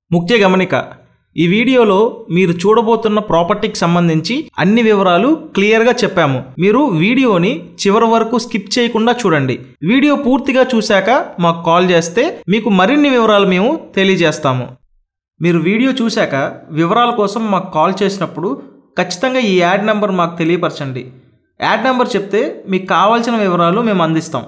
ముఖ్య గమనిక ఈ వీడియోలో మీరు చూడబోతున్న ప్రాపర్టీకి సంబంధించి అన్ని వివరాలు క్లియర్గా చెప్పాము మీరు వీడియోని చివరి వరకు స్కిప్ చేయకుండా చూడండి వీడియో పూర్తిగా చూశాక మాకు కాల్ చేస్తే మీకు మరిన్ని వివరాలు మేము తెలియజేస్తాము మీరు వీడియో చూశాక వివరాల కోసం మాకు కాల్ చేసినప్పుడు ఖచ్చితంగా ఈ యాడ్ నెంబర్ మాకు తెలియపరచండి యాడ్ నెంబర్ చెప్తే మీకు కావాల్సిన వివరాలు మేము అందిస్తాం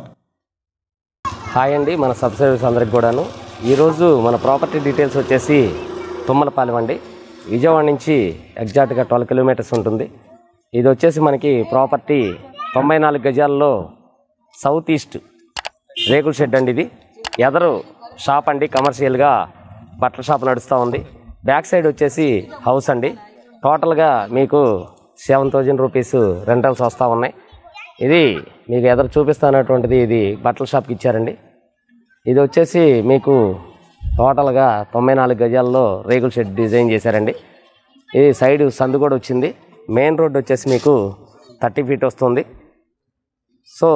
హాయ్ అండి మన సబ్స్క్రైబర్స్ అందరికి కూడాను ఈరోజు మన ప్రాపర్టీ డీటెయిల్స్ వచ్చేసి తుమ్మలపాలెం అండి విజయవాడ నుంచి ఎగ్జాక్ట్గా ట్వెల్వ్ కిలోమీటర్స్ ఉంటుంది ఇది వచ్చేసి మనకి ప్రాపర్టీ తొంభై నాలుగు గజాల్లో సౌత్ ఈస్ట్ రేకుల షెడ్ అండి ఇది ఎదరు షాప్ అండి కమర్షియల్గా బట్టల షాప్ నడుస్తూ ఉంది బ్యాక్ సైడ్ వచ్చేసి హౌస్ అండి టోటల్గా మీకు సెవెన్ థౌజండ్ రూపీస్ రెంటల్స్ వస్తూ ఉన్నాయి ఇది మీకు ఎదురు చూపిస్తున్నటువంటిది ఇది బట్టల షాప్కి ఇచ్చారండి ఇది వచ్చేసి మీకు టోటల్గా తొంభై నాలుగు గజాల్లో రేకుల షెడ్ డిజైన్ చేశారండి ఇది సైడ్ సందు కూడా వచ్చింది మెయిన్ రోడ్ వచ్చేసి మీకు థర్టీ ఫీట్ వస్తుంది సో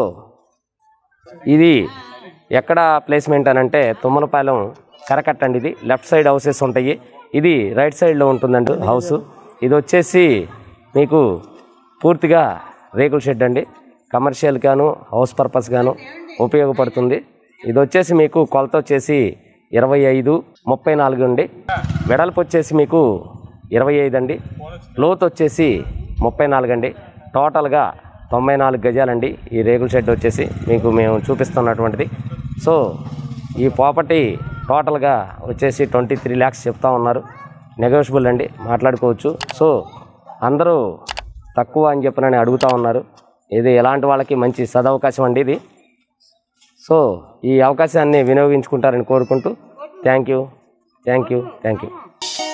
ఇది ఎక్కడ ప్లేస్మెంట్ అని అంటే తుమ్మలపాలెం కరకట్ట అండి ఇది లెఫ్ట్ సైడ్ హౌసెస్ ఉంటాయి ఇది రైట్ సైడ్లో ఉంటుందండి హౌస్ ఇది వచ్చేసి మీకు పూర్తిగా రేకుల షెడ్ అండి కమర్షియల్ గాను హౌస్ పర్పస్ గాను ఉపయోగపడుతుంది ఇది వచ్చేసి మీకు కొలత వచ్చేసి ఇరవై ఐదు ముప్పై నాలుగు అండి వెడల్పు వచ్చేసి మీకు ఇరవై ఐదు అండి లోతు వచ్చేసి ముప్పై నాలుగు అండి టోటల్గా తొంభై నాలుగు గజాలండి ఈ రేకుల షెడ్ వచ్చేసి మీకు మేము చూపిస్తున్నటువంటిది సో ఈ ప్రాపర్టీ టోటల్గా వచ్చేసి ట్వంటీ త్రీ ల్యాక్స్ చెప్తా ఉన్నారు నెగోషియబుల్ అండి మాట్లాడుకోవచ్చు సో అందరూ తక్కువ అని చెప్పనని అడుగుతూ ఉన్నారు ఇది ఎలాంటి వాళ్ళకి మంచి సదవకాశం అండి ఇది సో ఈ అవకాశాన్ని వినియోగించుకుంటారని కోరుకుంటూ thank you thank you thank you